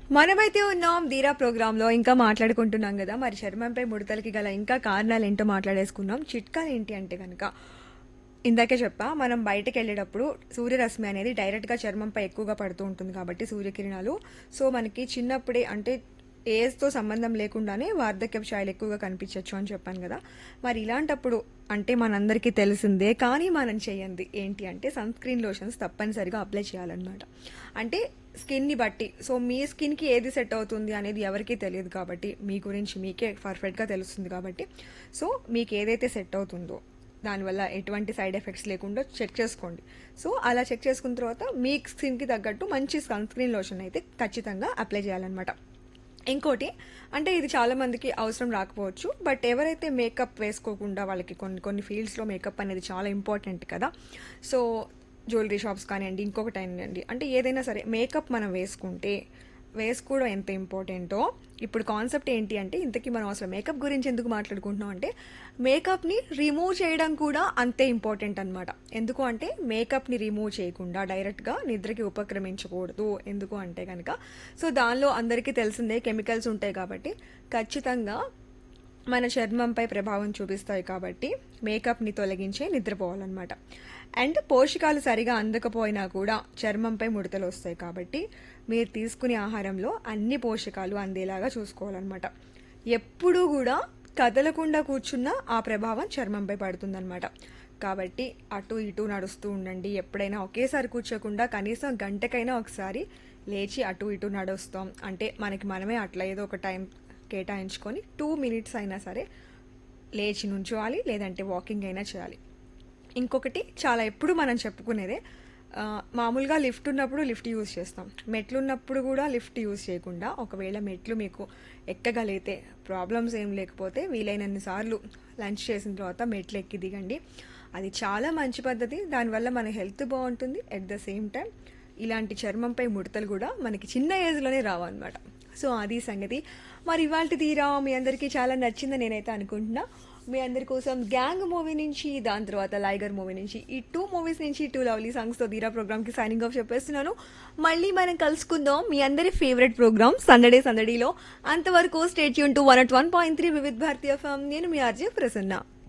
మనమైతే ఉన్నాం ధీరా ప్రోగ్రాంలో ఇంకా మాట్లాడుకుంటున్నాం కదా మరి చర్మంపై ముడతలకి గల ఇంకా కారణాలు ఏంటో మాట్లాడేసుకున్నాం చిట్కాలు ఏంటి అంటే కనుక ఇందాకే చెప్పా మనం బయటకు వెళ్ళేటప్పుడు సూర్యరశ్మి అనేది డైరెక్ట్గా చర్మంపై ఎక్కువగా పడుతూ ఉంటుంది కాబట్టి సూర్యకిరణాలు సో మనకి చిన్నప్పుడే అంటే ఏజ్తో సంబంధం లేకుండానే వార్ధక్యపు ఛాయలు ఎక్కువగా కనిపించవచ్చు అని చెప్పాను కదా మరి ఇలాంటప్పుడు అంటే మనందరికీ తెలిసిందే కానీ మనం చేయండి ఏంటి అంటే సన్ స్క్రీన్ లోషన్స్ తప్పనిసరిగా అప్లై చేయాలన్నమాట అంటే స్కిన్ని బట్టి సో మీ స్కిన్కి ఏది సెట్ అవుతుంది అనేది ఎవరికీ తెలియదు కాబట్టి మీ గురించి మీకే పర్ఫెక్ట్గా తెలుస్తుంది కాబట్టి సో మీకు ఏదైతే సెట్ అవుతుందో దానివల్ల ఎటువంటి సైడ్ ఎఫెక్ట్స్ లేకుండా చెక్ చేసుకోండి సో అలా చెక్ చేసుకున్న తర్వాత మీ స్కిన్కి తగ్గట్టు మంచి సన్ స్క్రీన్ లోషన్ అయితే ఖచ్చితంగా అప్లై చేయాలన్నమాట ఇంకోటి అంటే ఇది చాలా మందికి అవసరం రాకపోవచ్చు బట్ ఎవరైతే మేకప్ వేసుకోకుండా వాళ్ళకి కొన్ని కొన్ని ఫీల్డ్స్లో మేకప్ అనేది చాలా ఇంపార్టెంట్ కదా సో జ్యువెలరీ షాప్స్ కానివ్వండి ఇంకొకటి అయినండి అంటే ఏదైనా సరే మేకప్ మనం వేసుకుంటే వేసుకోవడం ఎంత ఇంపార్టెంటో ఇప్పుడు కాన్సెప్ట్ ఏంటి అంటే ఇంతకీ మనం అసలు మేకప్ గురించి ఎందుకు మాట్లాడుకుంటున్నాం అంటే మేకప్ని రిమూవ్ చేయడం కూడా అంతే ఇంపార్టెంట్ అనమాట ఎందుకు అంటే మేకప్ని రిమూవ్ చేయకుండా డైరెక్ట్గా నిద్రకి ఉపక్రమించకూడదు ఎందుకు అంటే కనుక సో దానిలో అందరికీ తెలిసిందే కెమికల్స్ ఉంటాయి కాబట్టి ఖచ్చితంగా మన చర్మంపై ప్రభావం చూపిస్తాయి కాబట్టి మేకప్ని తొలగించే నిద్రపోవాలన్నమాట అండ్ పోషకాలు సరిగా అందకపోయినా కూడా చర్మంపై ముడతలు వస్తాయి కాబట్టి మీరు తీసుకునే ఆహారంలో అన్ని పోషకాలు అందేలాగా చూసుకోవాలన్నమాట ఎప్పుడూ కూడా కదలకుండా కూర్చున్న ఆ ప్రభావం చర్మంపై పడుతుందన్నమాట కాబట్టి అటు ఇటు నడుస్తూ ఉండండి ఎప్పుడైనా ఒకేసారి కూర్చోకుండా కనీసం గంటకైనా ఒకసారి లేచి అటు ఇటు నడుస్తాం అంటే మనకి మనమే అట్లా ఏదో ఒక టైం కేటాయించుకొని టూ మినిట్స్ అయినా సరే లేచి నుంచోవాలి లేదంటే వాకింగ్ అయినా చేయాలి ఇంకొకటి చాలా ఎప్పుడు మనం చెప్పుకునేదే ఆ, మామూలుగా లిఫ్ట్ ఉన్నప్పుడు లిఫ్ట్ యూజ్ చేస్తాం మెట్లు ఉన్నప్పుడు కూడా లిఫ్ట్ యూజ్ చేయకుండా ఒకవేళ మెట్లు మీకు ఎక్కగలిగితే ప్రాబ్లమ్స్ ఏం లేకపోతే వీలైనన్ని సార్లు లంచ్ చేసిన తర్వాత మెట్లు ఎక్కి దిగండి అది చాలా మంచి పద్ధతి దానివల్ల మన హెల్త్ బాగుంటుంది ఎట్ ద సేమ్ టైం ఇలాంటి చర్మంపై ముడతలు కూడా మనకి చిన్న ఏజ్లోనే రావన్నమాట సో అది సంగతి మరి ఇవాళ తీరా మీ అందరికీ చాలా నచ్చిందని నేనైతే అనుకుంటున్నా మీ అందరి కోసం గ్యాంగ్ మూవీ నుంచి దాని తర్వాత లైగర్ మూవీ నుంచి ఈ టూ మూవీస్ నుంచి టూ లవ్లీ సాంగ్స్తో తీరా ప్రోగ్రామ్కి సైనింగ్ ఆఫ్ చెప్పేస్తున్నాను మళ్ళీ మనం కలుసుకుందాం మీ అందరి ఫేవరెట్ ప్రోగ్రామ్ సందడే సందడిలో అంతవరకు స్టేట్ యూన్ to one at one point three Vividh Bharati FM నేను మీ ఆర్జే ప్రసన్న